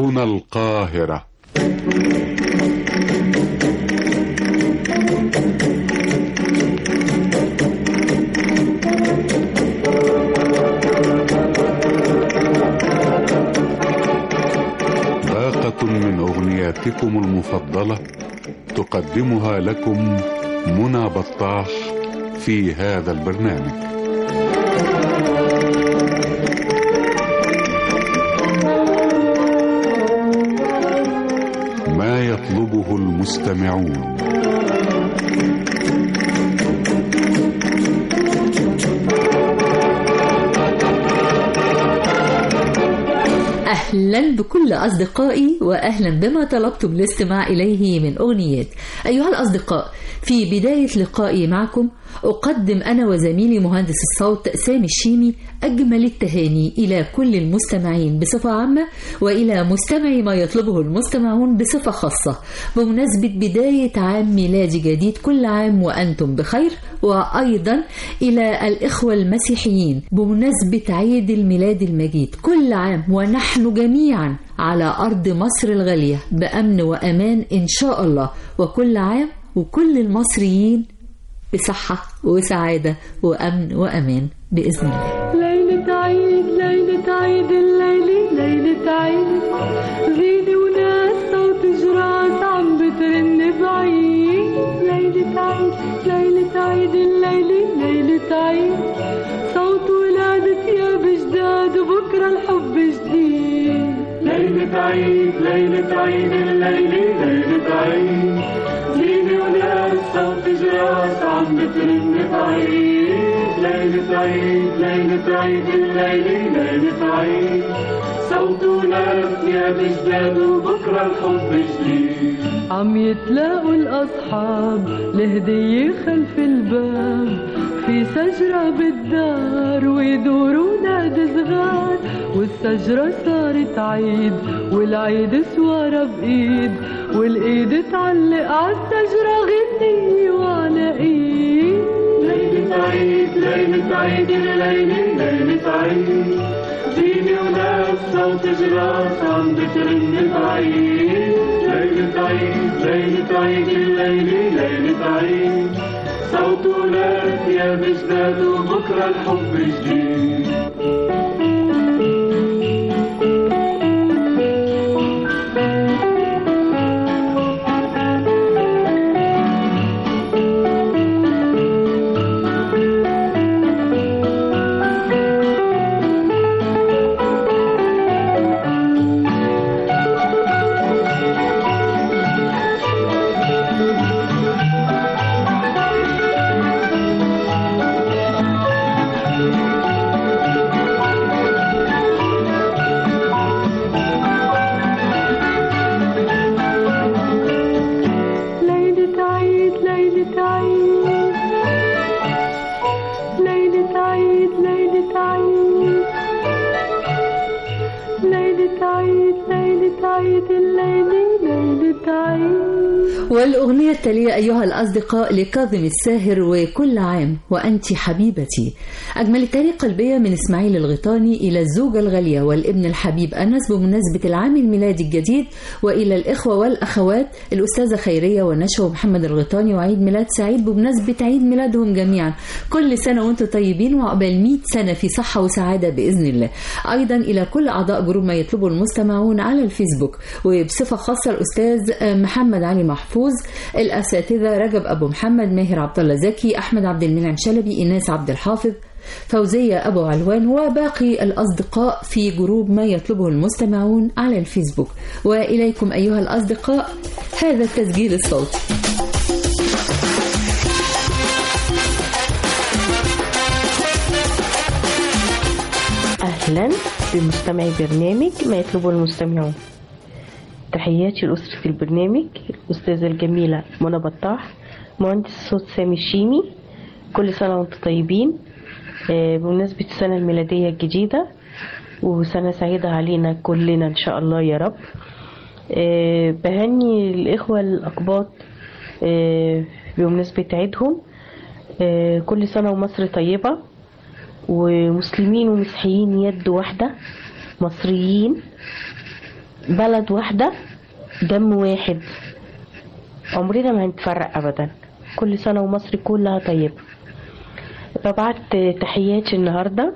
هنا القاهرة باقة من أغنياتكم المفضلة تقدمها لكم منى بطاح في هذا البرنامج ما يطلبه المستمعون أهلا بكل أصدقائي وأهلا بما طلبتم الاستماع إليه من أغنيات أيها الأصدقاء في بداية لقائي معكم أقدم أنا وزميلي مهندس الصوت سامي الشيمي أجمل التهاني إلى كل المستمعين بصفة عامة وإلى مستمعي ما يطلبه المستمعون بصفة خاصة بمناسبة بداية عام ميلادي جديد كل عام وأنتم بخير وأيضا إلى الإخوة المسيحيين بمناسبة عيد الميلاد المجيد كل عام ونحن جميعا على أرض مصر الغالية بأمن وأمان إن شاء الله وكل عام وكل المصريين بصحة وسعادة وأمن وأمان بإذن الله ليلة عيد ليلة عيد الليلة ليلة عيد زينة وناس صوت جراس عم بترن بعيد ليلة عيد ليلة عيد الليلة ليلة عيد صوت ولادة يا بجداد وبكرة الحب جديد ليلة عيد ليلة عيد الليلة ليلة عيد زينة وناس صوت جراس عم بترن بعيد ليلة عيد ليلة عيد الليلة ليلة عيد صوت ولاد يا بجداد وبكرة الحب جديد عم يتلاقوا الأصحاب لهدية خلف الباب في شجرة بالدار ويدوروا نادي صغار والشجرة صارت عيد والعيد سوارة بإيد والإيد تعلق عالشجرة غنية وعلى إيد ليلة عيد ليلة عيد الليلة ليلة عيد زينة وناس صوت جراس عم بترن بعيد ليلة عيد ليلة عيد الليلة ليلة عيد صوت ولاد يا بجداد وبكرة الحب جديد ليلة عيد ليلة عيد ليلة عيد ليلة عيد ليلة عيد ليلة عيد الليلة ليلة عيد والأغنية التالية أيها الأصدقاء لكاظم الساهر وكل عام وأنت حبيبتي أجمل التهاني قلبية من إسماعيل الغيطاني إلى الزوجة الغالية والابن الحبيب أنس بمناسبة العام الميلادي الجديد وإلى الإخوة والأخوات الأستاذة خيرية ونشوى ومحمد الغيطاني وعيد ميلاد سعيد بمناسبة عيد ميلادهم جميعا كل سنة وأنتم طيبين وعقبال 100 سنة في صحة وسعادة بإذن الله أيضا إلى كل أعضاء جروب ما يطلبه المستمعون على الفيسبوك وبصفة خاصة الأستاذ محمد علي محفوظ الأساتذة رجب أبو محمد ماهر عبد الله زكي أحمد عبد المنعم شلبي إيناس عبد الحافظ فوزية أبو علوان وباقي الأصدقاء في جروب ما يطلبه المستمعون على الفيسبوك وإليكم أيها الأصدقاء هذا التسجيل الصوتي أهلا بمستمعي برنامج ما يطلبه المستمعون تحياتي لأسرة البرنامج الأستاذة الجميلة منى بطاح مهندس الصوت سامي الشيمي كل سنة وانتم طيبين آه، بمناسبة السنة الميلادية الجديدة وسنة سعيدة علينا كلنا إن شاء الله يا رب آه، بهني الإخوة الأقباط آه، بمناسبة عيدهم آه، كل سنة ومصر طيبة ومسلمين ومسيحيين يد واحدة مصريين بلد واحدة دم واحد عمرنا ما هنتفرق أبدا كل سنة ومصر كلها طيبة ببعت تحياتي النهاردة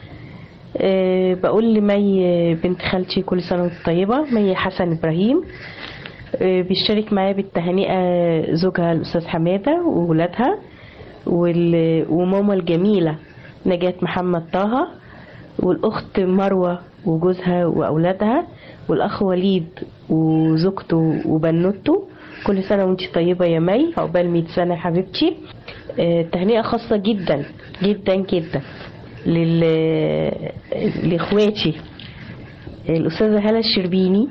أه بقول لمي بنت خالتي كل سنة وانت طيبة مي حسن إبراهيم أه بيشترك معايا بالتهنئة زوجها الأستاذ حمادة وولادها وال- وماما الجميلة نجاة محمد طه والأخت مروة وجوزها وأولادها والأخ وليد وزوجته وبنوته كل سنة وانت طيبة يا مي عقبال 100 سنة يا حبيبتي آه، تهنئة خاصة جدا جدا جدا لل... لإخواتي الأستاذة هالة الشربيني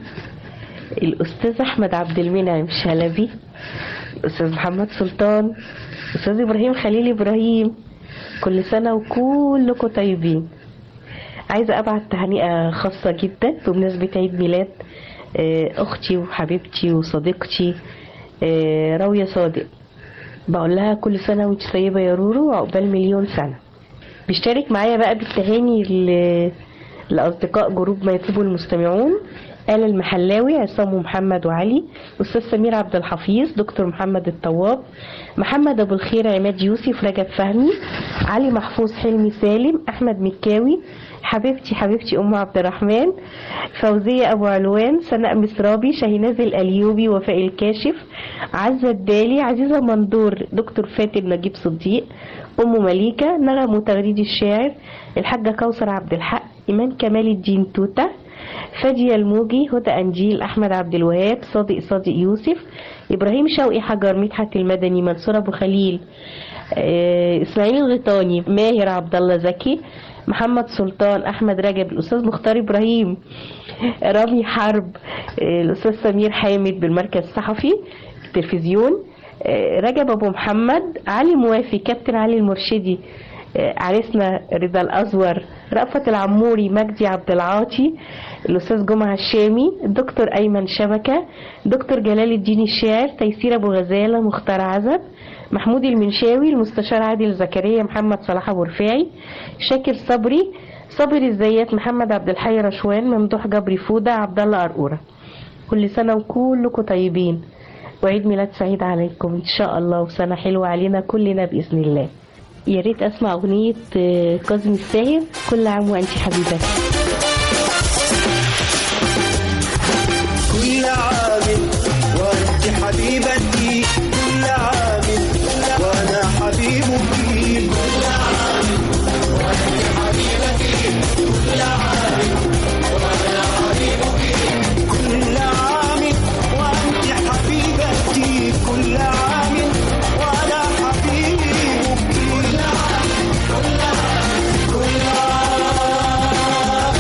الأستاذ أحمد عبد المنعم شلبي الأستاذ محمد سلطان الأستاذ إبراهيم خليل إبراهيم كل سنة وكلكم طيبين عايزة أبعت تهنئة خاصة جدا بمناسبة عيد ميلاد آه، أختي وحبيبتي وصديقتي آه، راوية صادق بقول لها كل سنة وانت طيبة يا رورو وعقبال مليون سنة بيشترك معايا بقى بالتهاني ل- لأصدقاء جروب ما يطلبه المستمعون آل المحلاوي عصام ومحمد وعلي أستاذ سمير عبد الحفيظ دكتور محمد الطواب محمد أبو الخير عماد يوسف رجب فهمي علي محفوظ حلمي سالم أحمد مكاوي حبيبتي حبيبتي أم عبد الرحمن فوزية أبو علوان سناء مصرابي شاهيناز الأليوبي وفاء الكاشف عزة الدالي عزيزة مندور دكتور فاتن نجيب صديق أم مليكة نغم تغريد الشاعر الحاجة كوثر عبد الحق إيمان كمال الدين توتة فادية الموجي هدى أنجيل أحمد عبد الوهاب صادق صادق يوسف إبراهيم شوقي حجر مدحت المدني منصور أبو خليل آه، إسماعيل الغيطاني ماهر عبد الله زكي محمد سلطان أحمد رجب الأستاذ مختار إبراهيم رامي حرب آه، الأستاذ سمير حامد بالمركز الصحفي التلفزيون آه، رجب أبو محمد علي موافي كابتن علي المرشدي آه، عريسنا رضا الأزور رأفت العموري مجدي عبد العاطي الأستاذ جمعة الشامي الدكتور أيمن شبكة دكتور جلال الدين الشاعر تيسير أبو غزالة مختار عزب محمود المنشاوي المستشار عادل زكريا محمد صلاح أبو رفاعي شاكر صبري صابر الزيات محمد عبد الحي رشوان ممدوح جبري فودة عبد الله قرقورة كل سنة وكلكم طيبين وعيد ميلاد سعيد عليكم إن شاء الله وسنة حلوة علينا كلنا بإذن الله يا ريت أسمع أغنية آه، كاظم الساهر كل عام وأنت حبيبتي كل عام وانت حبيبتي كل عام وانا حبيبك كل عام وانت حبيبتي كل عام وانا حبيبك كل عام وانت حبيبتي كل عام وانا حبيبك كل عام كل عام كل عام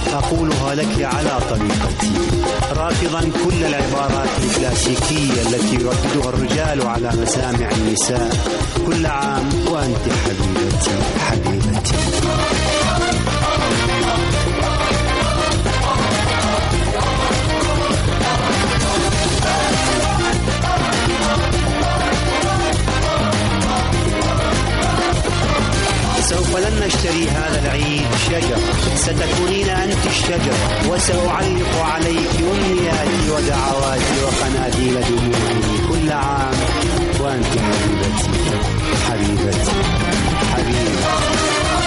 أقولها لك على طريقتي رافضا كل العبارات الكلاسيكية التي يرددها الرجال على مسامع النساء كل عام وأنت حبيبتي حبيبتي سوف لن نشتري هذا العيد شجر ستكونين أنت الشجر وسأعلق عليك أمنياتي ودعواتي وقناديل دموعي كل عام وأنت حبيبتي حبيبتي حبيبتي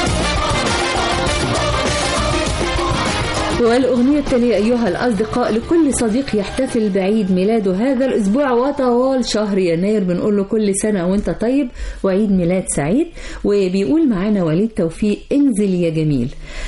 والأغنية التالية أيها الأصدقاء لكل صديق يحتفل بعيد ميلاده هذا الأسبوع وطوال شهر يناير بنقول له كل سنة وأنت طيب وعيد ميلاد سعيد وبيقول معانا وليد توفيق انزل يا جميل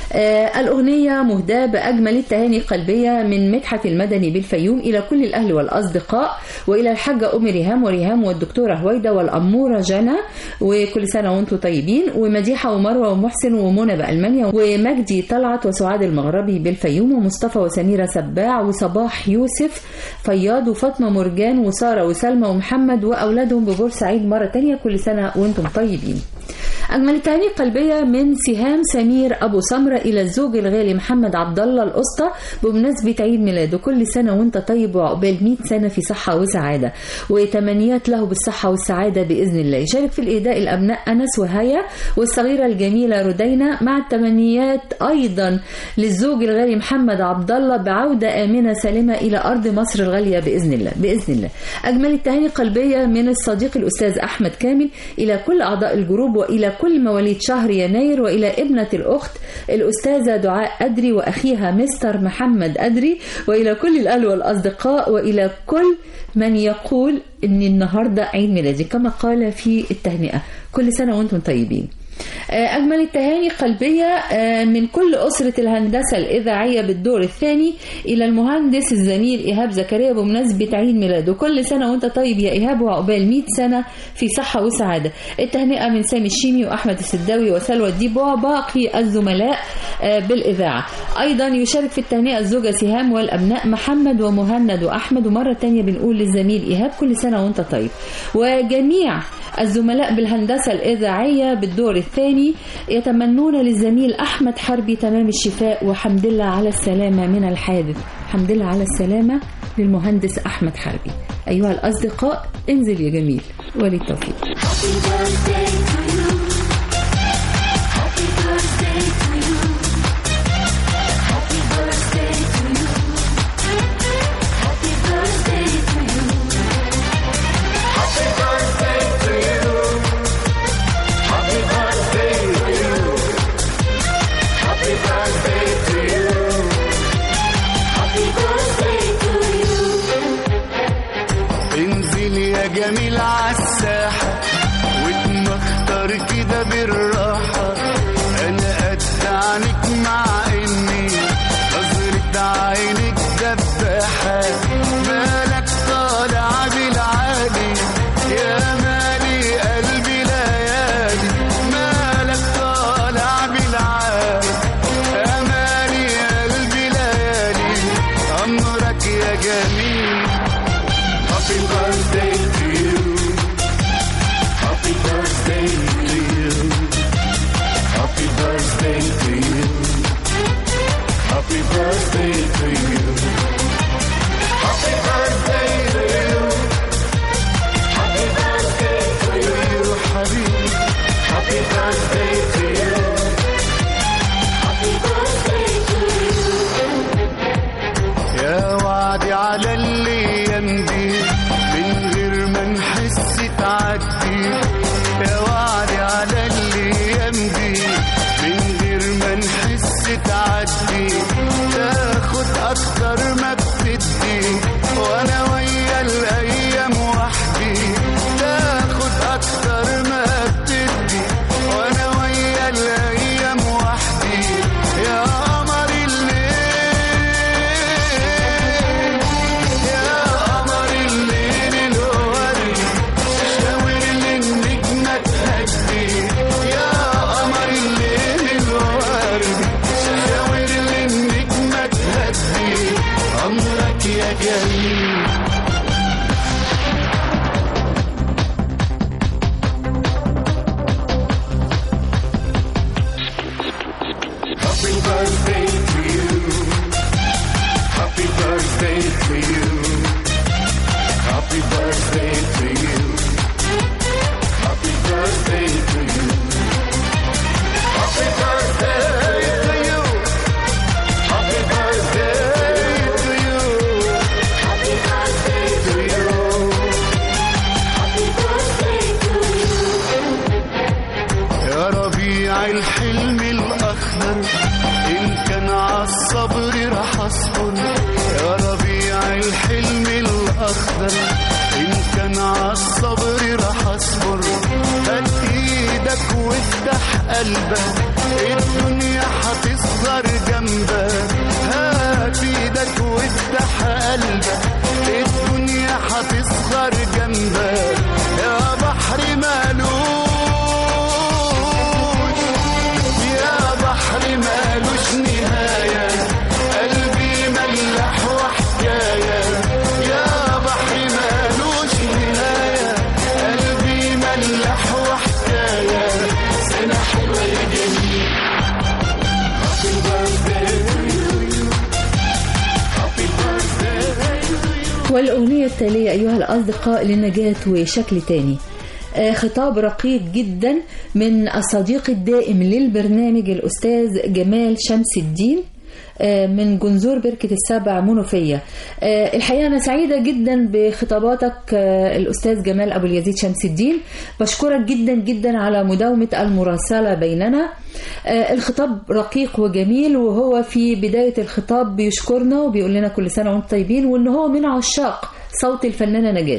آه الأغنية مهداة بأجمل التهاني القلبية من مدحت المدني بالفيوم إلى كل الأهل والأصدقاء وإلى الحاجة أم ريهام وريهام والدكتورة هويدة والأمورة جنى وكل سنة وأنتم طيبين ومديحة ومروة ومحسن ومنى بألمانيا ومجدي طلعت وسعاد المغربي بالفيوم ومصطفى وسميرة سباع وصباح يوسف فياض وفاطمة مرجان وسارة وسلمى ومحمد وأولادهم ببورسعيد مرة تانية كل سنة وأنتم طيبين أجمل التهاني القلبية من سهام سمير أبو سمرة إلى الزوج الغالي محمد عبد الله الأسطى بمناسبة عيد ميلاده كل سنة وأنت طيب وعقبال 100 سنة في صحة وسعادة وتمنيات له بالصحة والسعادة بإذن الله يشارك في الإهداء الأبناء أنس وهايا والصغيرة الجميلة ردينا مع التمنيات أيضا للزوج الغالي محمد عبد الله بعودة آمنة سالمة إلى أرض مصر الغالية بإذن الله بإذن الله أجمل التهاني القلبية من الصديق الأستاذ أحمد كامل إلى كل أعضاء الجروب وإلى كل مواليد شهر يناير وإلى ابنة الأخت الأستاذة دعاء أدري وأخيها مستر محمد أدري وإلى كل الأهل والأصدقاء وإلى كل من يقول أن النهاردة عيد ميلادي كما قال في التهنئة كل سنة وأنتم طيبين أجمل التهاني قلبية من كل أسرة الهندسة الإذاعية بالدور الثاني إلى المهندس الزميل إيهاب زكريا بمناسبة عيد ميلاده كل سنة وأنت طيب يا إيهاب وعقبال 100 سنة في صحة وسعادة التهنئة من سامي الشيمي وأحمد السداوي وسلوى الديب وباقي الزملاء بالإذاعة أيضا يشارك في التهنئة الزوجة سهام والأبناء محمد ومهند وأحمد ومرة تانية بنقول للزميل إيهاب كل سنة وأنت طيب وجميع الزملاء بالهندسة الإذاعية بالدور الثاني يتمنون للزميل أحمد حربي تمام الشفاء وحمد الله على السلامة من الحادث حمد الله على السلامة للمهندس أحمد حربي أيها الأصدقاء انزل يا جميل وللتوفيق انزل يا جميل عالساحة واتمختر كده بالراحة انا قد عنك مع اني نظرة عينك دباحة مالك طالع بالعالي يا مالي قلبي ليالي مالك طالع بالعالي يا مالي قلبي ليالي امرك يا جميل Happy birthday to you. Happy birthday to you. Happy birthday to you. Happy birthday to you. Happy birthday to you. Happy birthday to you, حبيبي. Happy birthday to you. Happy birthday to you. يا وعدي على اللي جميل Happy birthday to you. Happy birthday to you. Happy birthday to you. Happy birthday to you. Happy birthday to you. Happy birthday to you. Happy birthday to you. Happy birthday to you. يا ربيع الحلم الأخضر إن كان عالصبر رح أصبر يا ربيع الحلم الأخضر إن كان عالصبر رح أصبر هات إيدك وافتح قلبك الدنيا هتصغر جنبك هات إيدك وافتح قلبك الدنيا هتصغر جنبك يا بحر مالوش يا بحر مالوش نهاية قلبي ملح وحكاية يا بحر مالوش نهاية قلبي ملح وحكاية سنة حلوة يا جميل Happy birthday to you Happy birthday to you والأغنية التالية أيها الأصدقاء لنجاة وشكل تاني آه، خطاب رقيق جدا من الصديق الدائم للبرنامج الأستاذ جمال شمس الدين آه، من جنزور بركة السبع منوفية آه، الحقيقة أنا سعيدة جدا بخطاباتك آه، الأستاذ جمال أبو اليزيد شمس الدين بشكرك جدا جدا على مداومة المراسلة بيننا آه، الخطاب رقيق وجميل وهو في بداية الخطاب بيشكرنا وبيقول لنا كل سنة وانتم طيبين وان هو من عشاق صوت الفنانة نجاة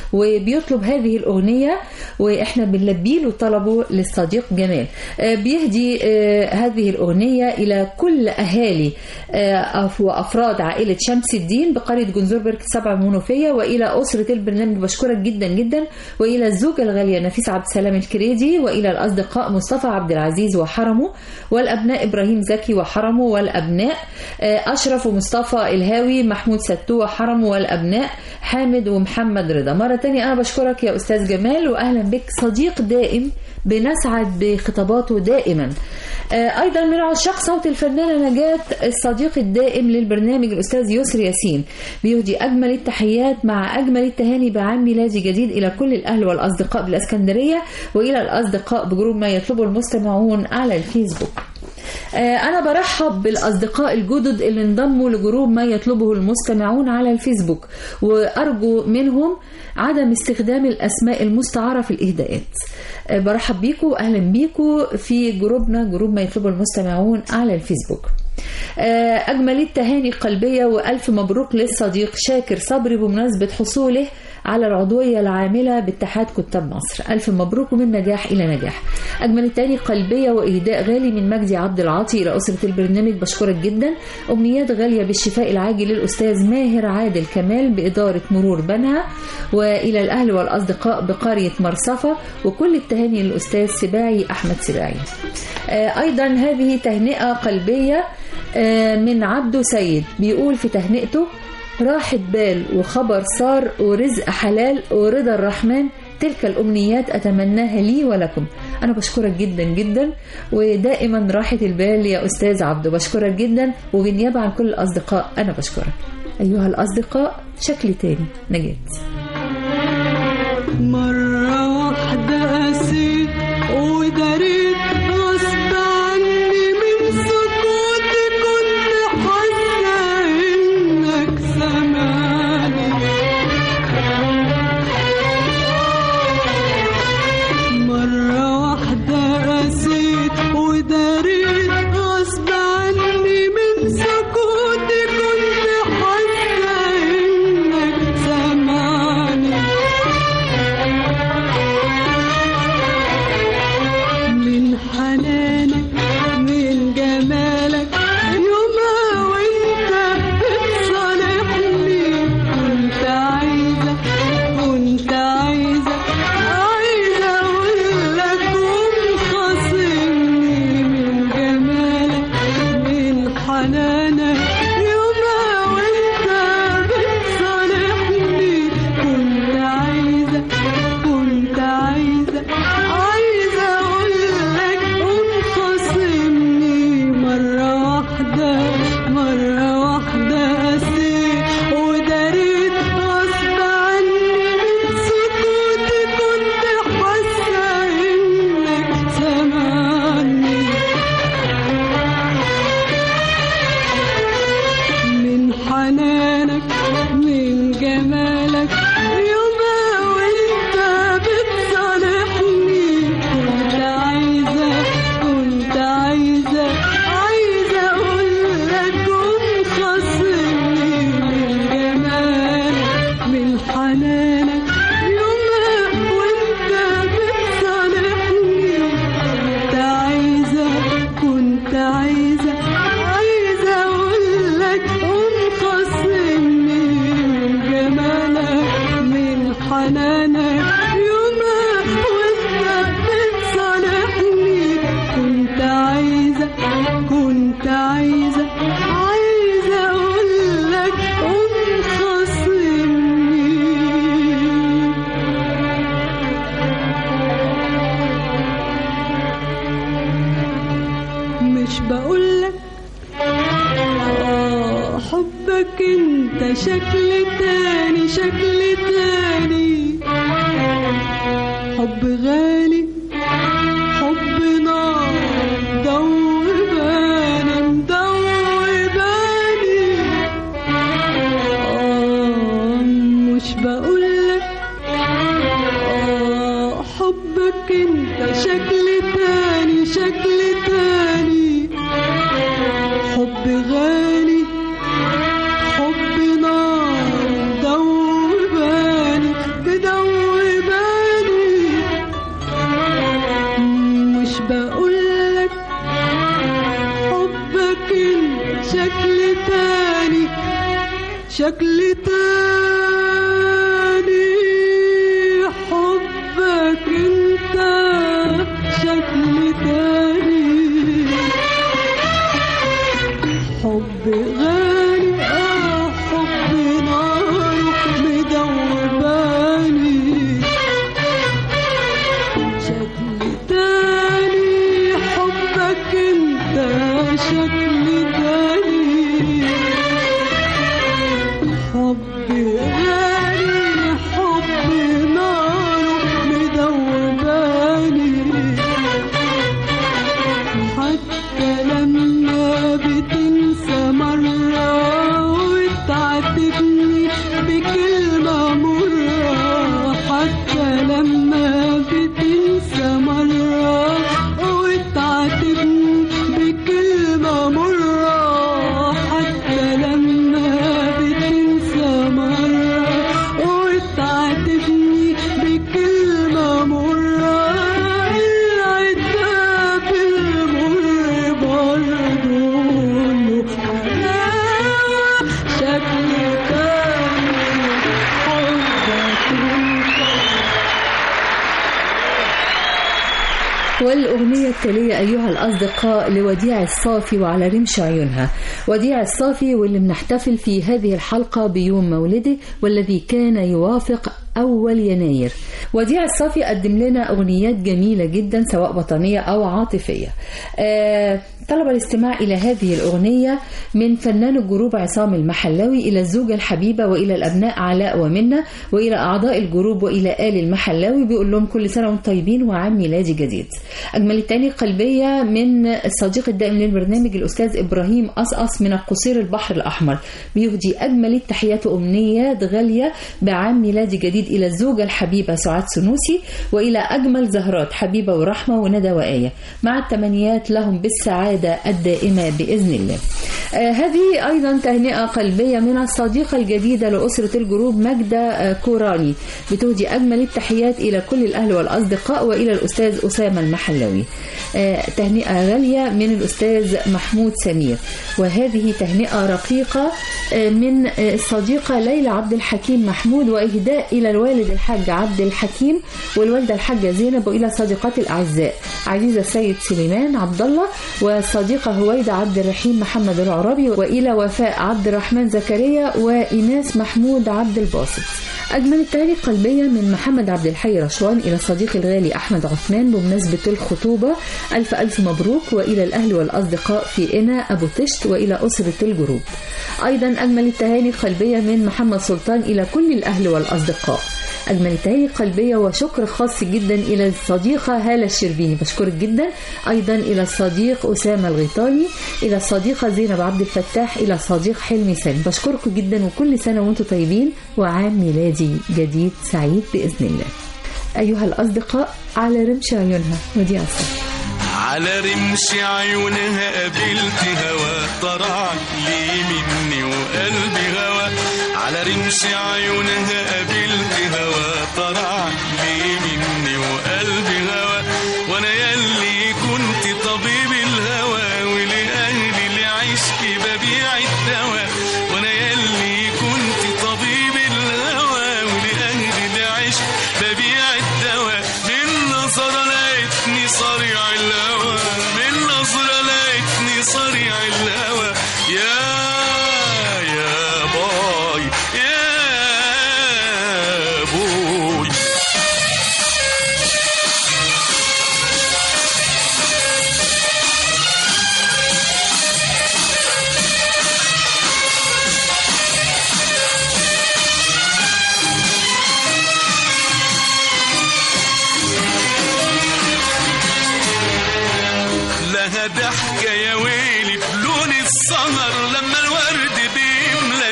وبيطلب هذه الأغنية وإحنا بنلبي له طلبه للصديق جمال آه، بيهدي آه، هذه الأغنية إلى كل أهالي آه، أف- وأفراد عائلة شمس الدين بقرية جنزور بركة سبع منوفية وإلى أسرة البرنامج بشكرك جدا جدا وإلى الزوجة الغالية نفيس عبد السلام الكريدي وإلى الأصدقاء مصطفى عبد العزيز وحرمه والأبناء إبراهيم زكي وحرمه والأبناء آه، أشرف ومصطفى الهاوي محمود ستو وحرمه والأبناء حامد ومحمد رضا مرة تانية أنا بشكرك يا أستاذ جمال وأهلا بك صديق دائم بنسعد بخطاباته دائما آه، أيضا من عشاق صوت الفنانة نجاة الصديق الدائم للبرنامج الأستاذ يسري ياسين بيهدي أجمل التحيات مع أجمل التهاني بعام ميلادي جديد إلى كل الأهل والأصدقاء بالإسكندرية وإلى الأصدقاء بجروب ما يطلبه المستمعون على الفيسبوك آه، أنا برحب بالأصدقاء الجدد اللي انضموا لجروب ما يطلبه المستمعون على الفيسبوك وأرجو منهم عدم استخدام الأسماء المستعارة في الإهداءات آه، برحب بيكم وأهلا بيكم في جروبنا جروب ما يطلبه المستمعون على الفيسبوك آه، أجمل التهاني القلبية وألف مبروك للصديق شاكر صبري بمناسبة حصوله على العضوية العاملة باتحاد كتاب مصر ألف مبروك ومن نجاح إلى نجاح أجمل التهاني قلبية وإهداء غالي من مجدي عبد العاطي إلى أسرة البرنامج بشكرك جدا أمنيات غالية بالشفاء العاجل للأستاذ ماهر عادل كمال بإدارة مرور بنها وإلى الأهل والأصدقاء بقرية مرصفة وكل التهاني للأستاذ سباعي أحمد سباعي آه، أيضا هذه تهنئة قلبية آه، من عبده سيد بيقول في تهنئته راحة بال وخبر صار ورزق حلال ورضا الرحمن تلك الأمنيات أتمناها لي ولكم أنا بشكرك جدا جدا ودائما راحة البال يا أستاذ عبده بشكرك جدا وبالنيابة عن كل الأصدقاء أنا بشكرك أيها الأصدقاء شكل تاني نجاة مرة واحدة قسيت وداريت غصب عني من سكوتي كنت حاسة إنك سامعني مرة واحدة قسيت وداريت غصب عني من سكوتي كنت حاسة إنك سامعني من حنانك من جمالك يومها وانت بتصالحني كنت عايزة كنت عايزة عايزة اقول لك ومخاصمني من جمالك من حنانك يومها وانت حبك انت شكل تاني شكل تاني حب غالي حب نار مدوباني مدوباني آه مش بقولك آه حبك انت شكل تاني شكل تاني حب غالي حب نار مدوباني مدوباني مش بقولك حبك انت شكل تاني شكل تاني حبك انت شكل تاني حب غالي اه حب نار مدوباني شكل تاني حبك انت شكل تاني حب غالي حب نار مدوباني حتى لما بتنسى مرة وتعاتبني بكلمة مرة حتى لما بتنسى مرة وتعاتبني بكلمة مرة حتى لما بتنسى مرة وتعاتبني بكلمة مرة العتاب المر برضه له حلاوة شكل تاني حبك انت والأغنية التالية أيها الأصدقاء لوديع الصافي وعلى رمش عيونها وديع الصافي واللي بنحتفل في هذه الحلقة بيوم مولده والذي كان يوافق أول يناير وديع الصافي قدم لنا أغنيات جميلة جدا سواء وطنية أو عاطفية آه طلب الاستماع إلى هذه الأغنية من فنان الجروب عصام المحلاوي إلى الزوجة الحبيبة وإلى الأبناء علاء ومنة وإلى أعضاء الجروب وإلى آل المحلاوي بيقول لهم كل سنة وانتم طيبين وعام ميلادي جديد أجمل التاني قلبية من الصديق الدائم للبرنامج الأستاذ إبراهيم أصأص من القصير البحر الأحمر بيهدي أجمل التحيات وأمنيات غالية بعام ميلادي جديد إلى الزوجة الحبيبة سعاد سنوسي وإلى أجمل زهرات حبيبة ورحمة وندى وآية مع التمنيات لهم بالسعادة الدائمة بإذن الله آه هذه أيضا تهنئة قلبية من الصديقة الجديدة لأسرة الجروب ماجدة آه كوراني بتهدي أجمل التحيات إلى كل الأهل والأصدقاء وإلى الأستاذ أسامة المحلوي آه تهنئة غالية من الأستاذ محمود سمير وهذه تهنئة رقيقة آه من آه الصديقة ليلى عبد الحكيم محمود وإهداء إلى الوالد الحاج عبد الحكيم والوالدة الحاجة زينب وإلى صديقات الأعزاء عزيزة السيد سليمان عبد الله والصديقة هويدة عبد الرحيم محمد العربي وإلى وفاء عبد الرحمن زكريا وإيناس محمود عبد الباسط أجمل التهاني القلبية من محمد عبد الحي رشوان إلى صديقي الغالي أحمد عثمان بمناسبة الخطوبة ألف ألف مبروك وإلى الأهل والأصدقاء في إنا أبو تشت وإلى أسرة الجروب أيضا أجمل التهاني القلبية من محمد سلطان إلى كل الأهل والأصدقاء أجمل التهاني القلبية وشكر خاص جدا إلى الصديقة هالة الشربيني بشكرك جدا أيضا إلى الصديق أسامة الغيطاني إلى الصديقة زينب عبد الفتاح إلى الصديق حلمي سالم بشكركم جدا وكل سنة وأنتم طيبين وعام ميلادي جديد سعيد بإذن الله أيها الأصدقاء على رمش عيونها ودي أصلا على رمش عيونها قابلت هوا طرع لي مني وقلبي هوا على رمش عيونها قابلت هوا طرع لي مني وقلبي هوا وانا يلي كنت طبيب الهوى ولأهلي لعشق ببيع الدواء وانا يلي كنت طبيب الهوى ولأهلي لعشق ببيع الدواء من نظرة لقيتني صريع الهوى من نظرة لقيتني صريع الهوى يا يا باي يا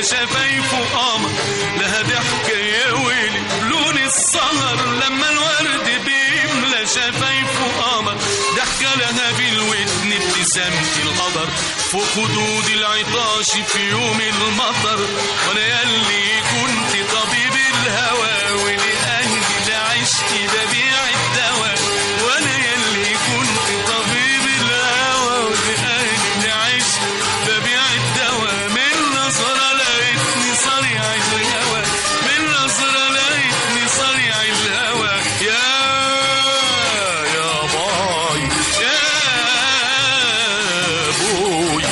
شفايفه قمر لها ضحكة يا ويلي لون السهر لما الورد بيملى شفايفه قمر ضحكة لها بالودن ابتسامة القدر فوق خدود العطاش في يوم المطر وانا ياللي كنت طبيب الهوى ولأهلي لعشت ببيع الدواء وانا ياللي كنت طبيب الهوى ولأهلي لعشت ببيع الدواء من نظرة لقيتني صريع الهوى من نظرة لقيتني صريع الهوى يا يا باي يا بوي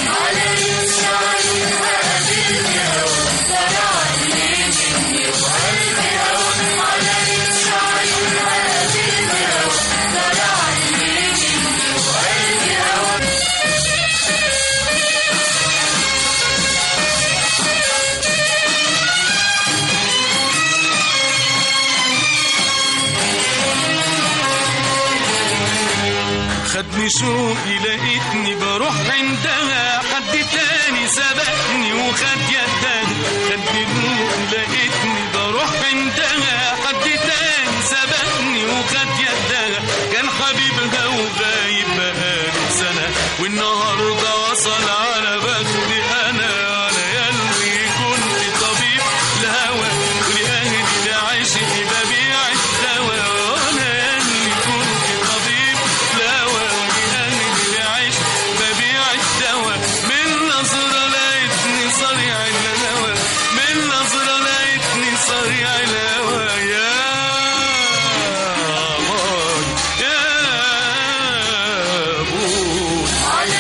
خدني شوقي لقيتني بروح عندها حد تاني سبقني وخد يدها خدني شوقي لقيتني بروح عندها حد تاني سبقني وخد يدها كان حبيبها وغايب بقاله سنة والنهاردة وصل على بختي أنا أنا ياللي كنت طبيب الهوى ولأهلي لعشقي ببيع الدواء وأنا ياللي كنت طبيب الهوى ولأهلي لعشقي ببيع الدواء من نظرة لقيتني صريع الهوى من نظرة لقيتني صريع الهوى يا باي يا بوي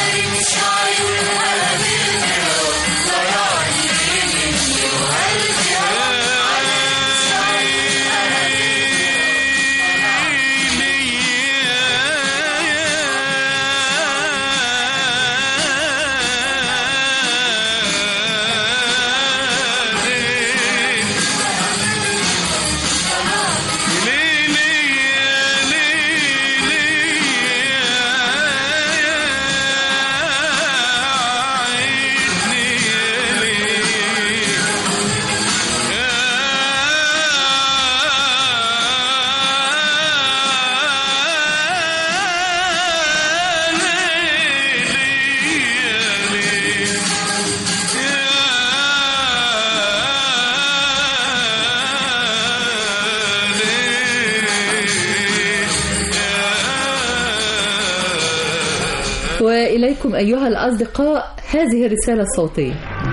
وإليكم أيها الأصدقاء هذه الرسالة الصوتية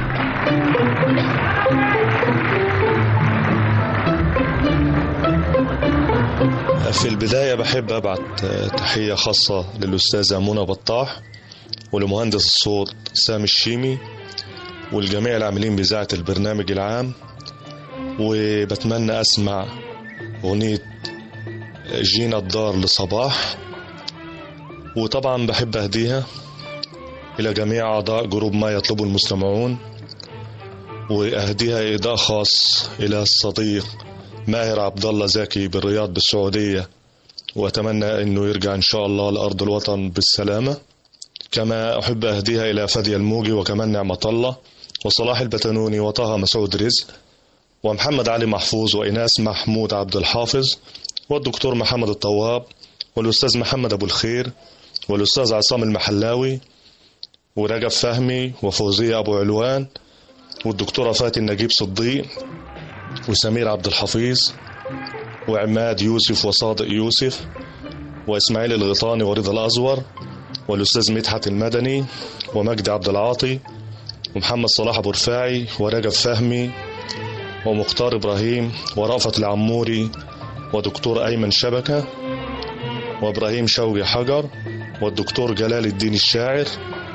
في البداية بحب أبعت تحية خاصة للأستاذة منى بطاح ولمهندس الصوت سامي الشيمي والجميع العاملين بإذاعة البرنامج العام وبتمنى أسمع أغنية جينا الدار لصباح وطبعا بحب أهديها إلى جميع أعضاء جروب ما يطلبه المستمعون وأهديها إهداء خاص إلى الصديق ماهر عبد الله زكي بالرياض بالسعودية وأتمنى أنه يرجع إن شاء الله لأرض الوطن بالسلامة كما أحب أهديها إلى فدي الموجي وكمان نعمة الله وصلاح البتنوني وطه مسعود رزق ومحمد علي محفوظ وإناس محمود عبد الحافظ والدكتور محمد الطواب والأستاذ محمد أبو الخير والأستاذ عصام المحلاوي ورجب فهمي وفوزية أبو علوان والدكتورة فاتن نجيب صديق وسمير عبد الحفيظ وعماد يوسف وصادق يوسف وإسماعيل الغيطاني ورضا الأزور والأستاذ مدحت المدني ومجدي عبد العاطي ومحمد صلاح أبو رفاعي ورجب فهمي ومختار إبراهيم ورأفت العموري ودكتور أيمن شبكة وإبراهيم شوقي حجر والدكتور جلال الدين الشاعر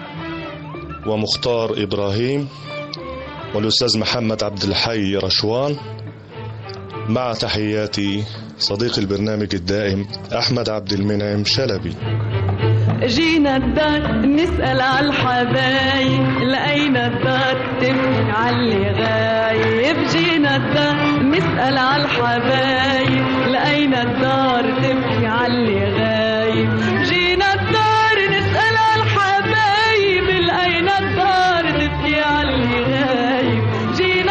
ومختار إبراهيم والأستاذ محمد عبد الحي رشوان مع تحياتي صديق البرنامج الدائم أحمد عبد المنعم شلبي جينا الدار نسأل على الحبايب لقينا الدار تبكي على اللي غايب جينا الدار نسأل على الحبايب لقينا الدار تبكي على اللي غايب جينا الدار نسأل على الحبايب لقينا الدار تبكي على اللي غايب جينا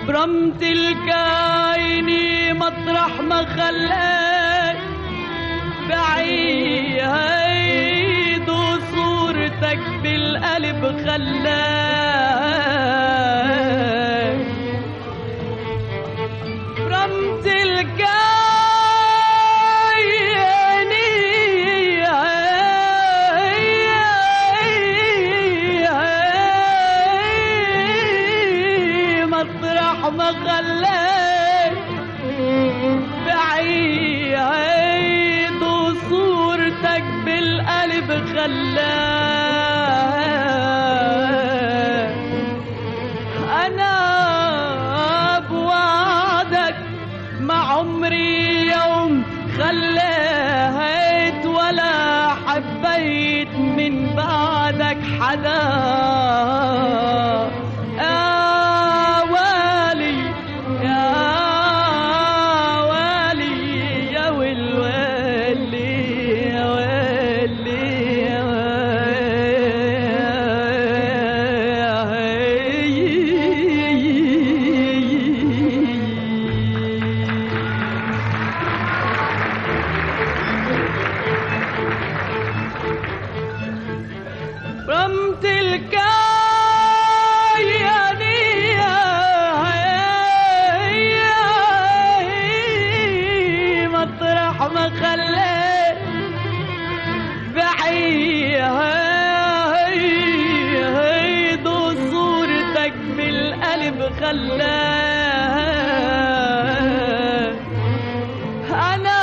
برمت الكايني مطرح ما خلاك بعيد صورتك بالقلب خلاك برمت الكايني مطرح ما خلاك بعيد صورتك بالقلب خلاك أنا بوعدك ما عمري يوم خليت ولا حبيت من بعدك حدا يا والي يا والي يا والولي يا والي يا رمت الكايانية مطرح ما خليت بعيد صورتك بالقلب خلاك أنا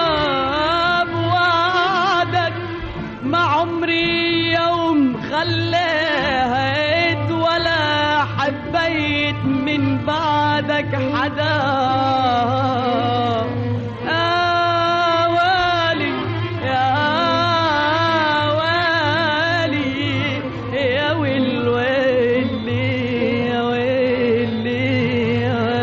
بوعدك ما عمري يوم خليت ولا حبيت من بعدك حدا يا والي يا والي يا والولي يا ويلي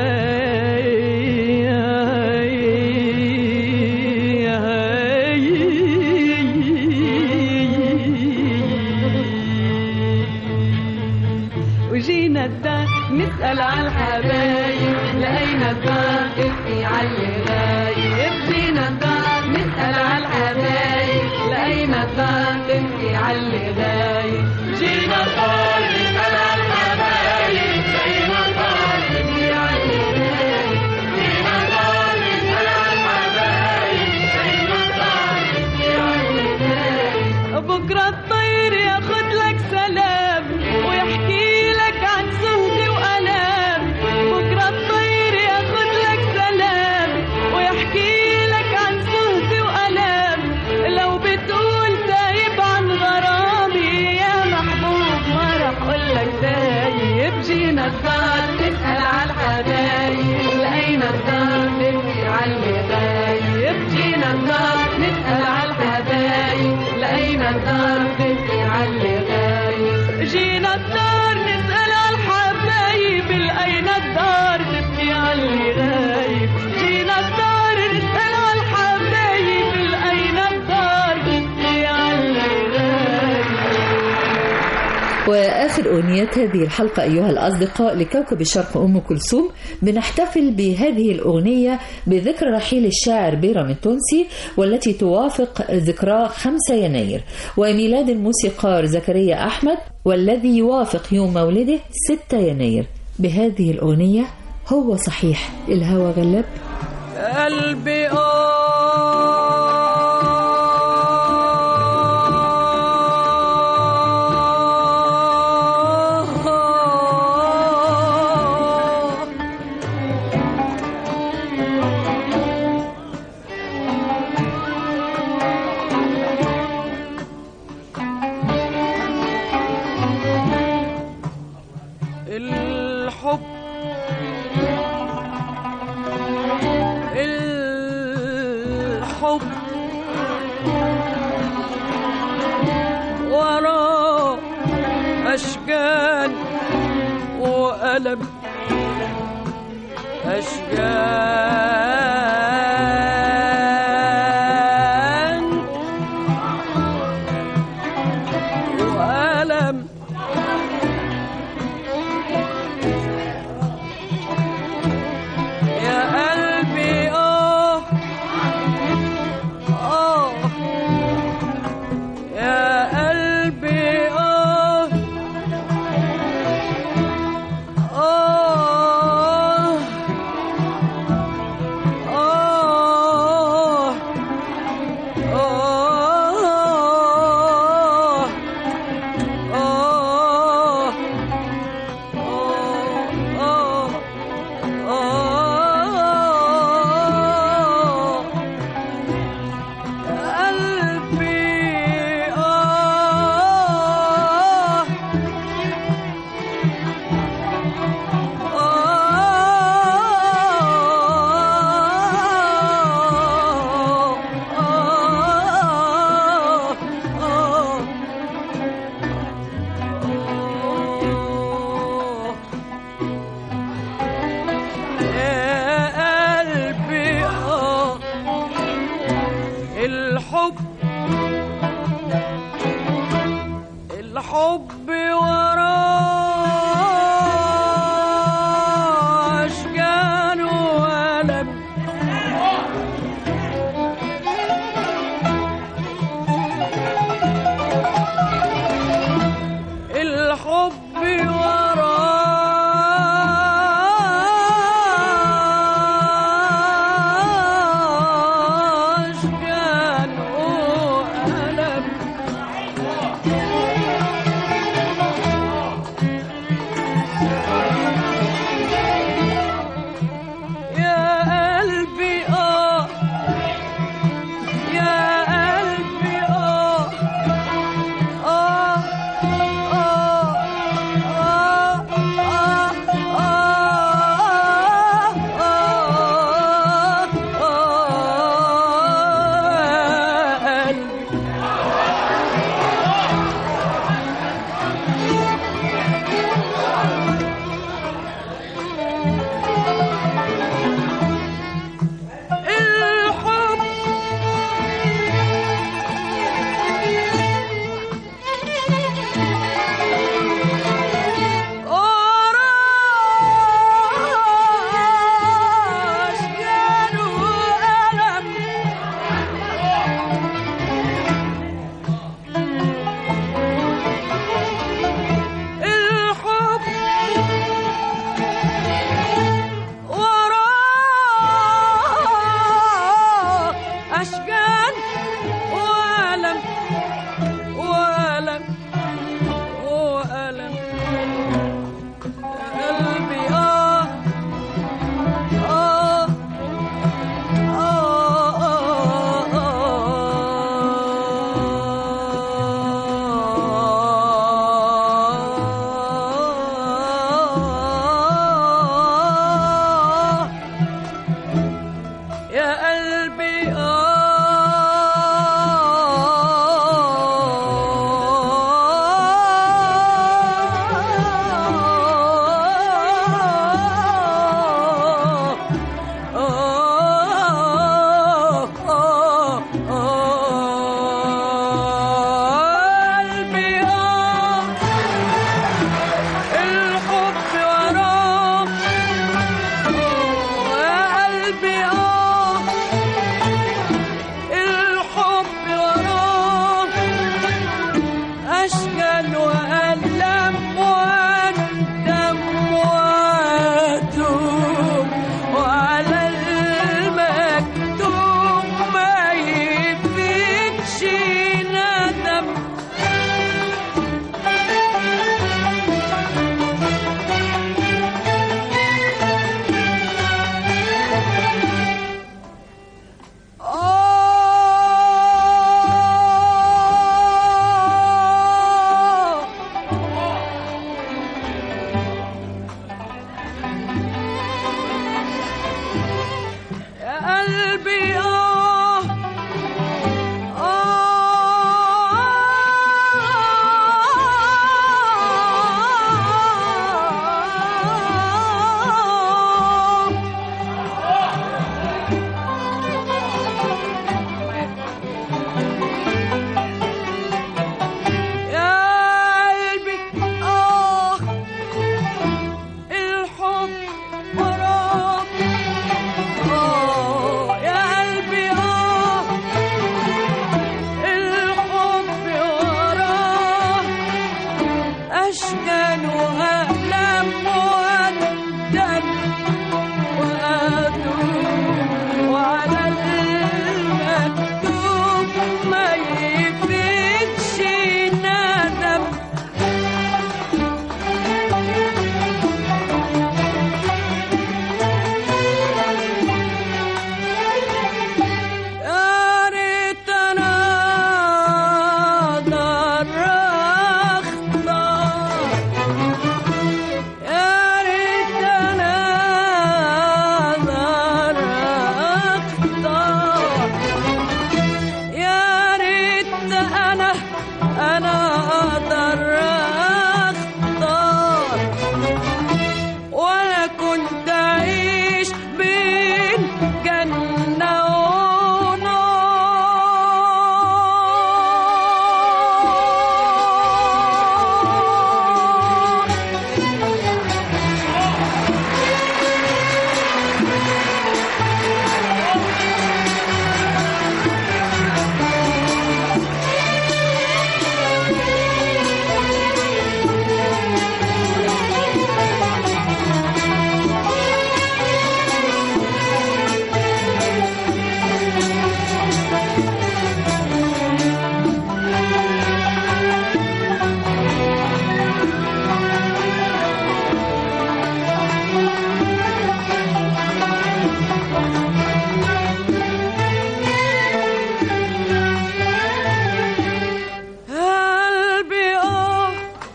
وجينا الدار نسأل على الحبايب لقينا الدار تبكي على اللي غايب جينا الدار نسأل على الحبايب لقينا الدار تبكي على اللي غايب جينا الدار نسأل على الحبايب لقينا الدار تبكي على اللي غايب جينا الدار نسأل على الحبايب لقينا الدار تبكي على اللي غايب بكرة الطير ياخد لك سلام ويحكي لك عن زهد وألام بكرة الطير ياخد لك سلام ويحكي لك عن زهد وألام لو بتقول تايب عن غرامي يا محبوب ما راح أقول لك تايب جينا الدار نسأل على الحبايب لقينا الدار نبكي على اللي غايب جينا الدار نسأل على الحبايب لقينا الدار نبكي على اللي غايب جينا الدار نسأل على الحبايب لقينا الدار نبكي على اللي غايب جينا الدار نسأل على الحبايب لقينا الدار نبكي على اللي غايب وآخر أغنيات هذه الحلقة أيها الأصدقاء لكوكب الشرق أم كلثوم بنحتفل بهذه الأغنية بذكرى رحيل الشاعر بيرام التونسي والتي توافق ذكرى 5 يناير وميلاد الموسيقار زكريا أحمد والذي يوافق يوم مولده 6 يناير بهذه الأغنية هو صحيح الهوى غلب قلبي آه الحب الحب وراه أشجان وألم أشجان وألم قلبي آه آه يا قلبي آه الحب وراك آه يا قلبي آه الحب وراك أشكال وأقلام وأندم وأدوم وعلى المكتوب ما يفيدش ندم يا ريت انا اقدر اختار يا ريت انا اقدر اختار يا ريت انا انا اقدر اختار ولا كنت أعيش بين جنة ونار قلبي آه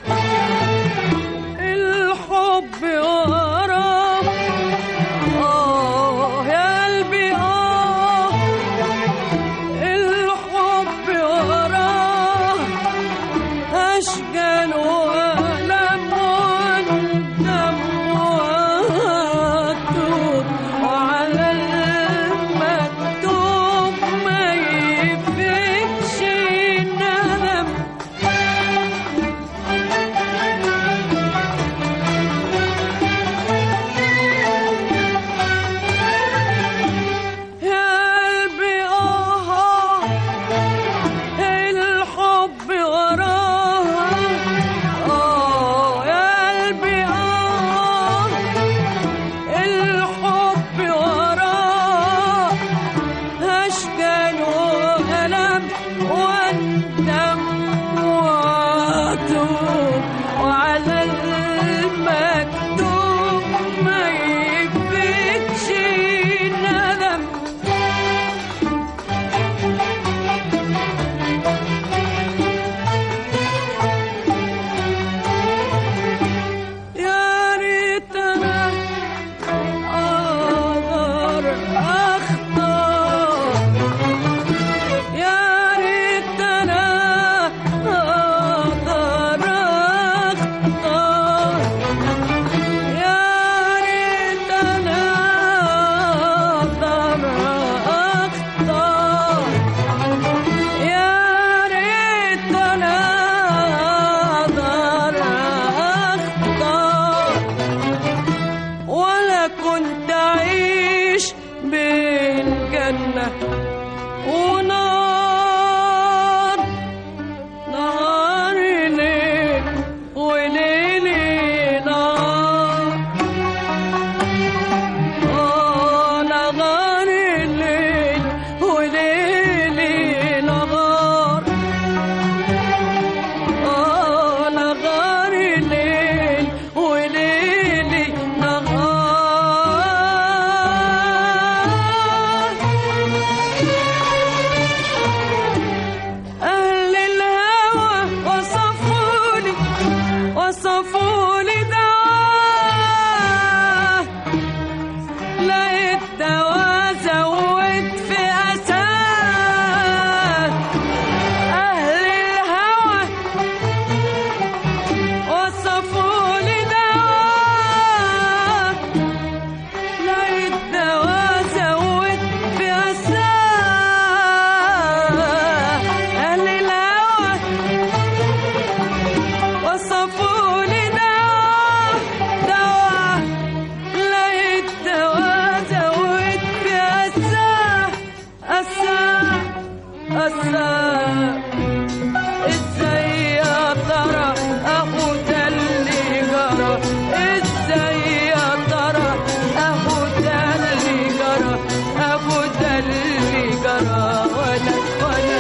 الحب وراه آه يا قلبي آه الحب وراه أشجان وألم وندم وأتوب وعلى المكتوب ما يفيدش ندم يا قلبي آه الحب وراه آه يا قلبي آه الحب وراه أشكال وألم وأندم وأتوب وعلى المكتوب ما يكفيكش ندم يا ريت انا اقدر اختار يا ريت انا اقدر اختار يا ريت انا اقدر اختار يا ريت انا اقدر اختار ولا كنت اعيش بين جنة ونار نهار ليل وليل نهار آه نهار الليل وليل نهار آه نهار الليل وليل نهار اللي جرى ولا ولا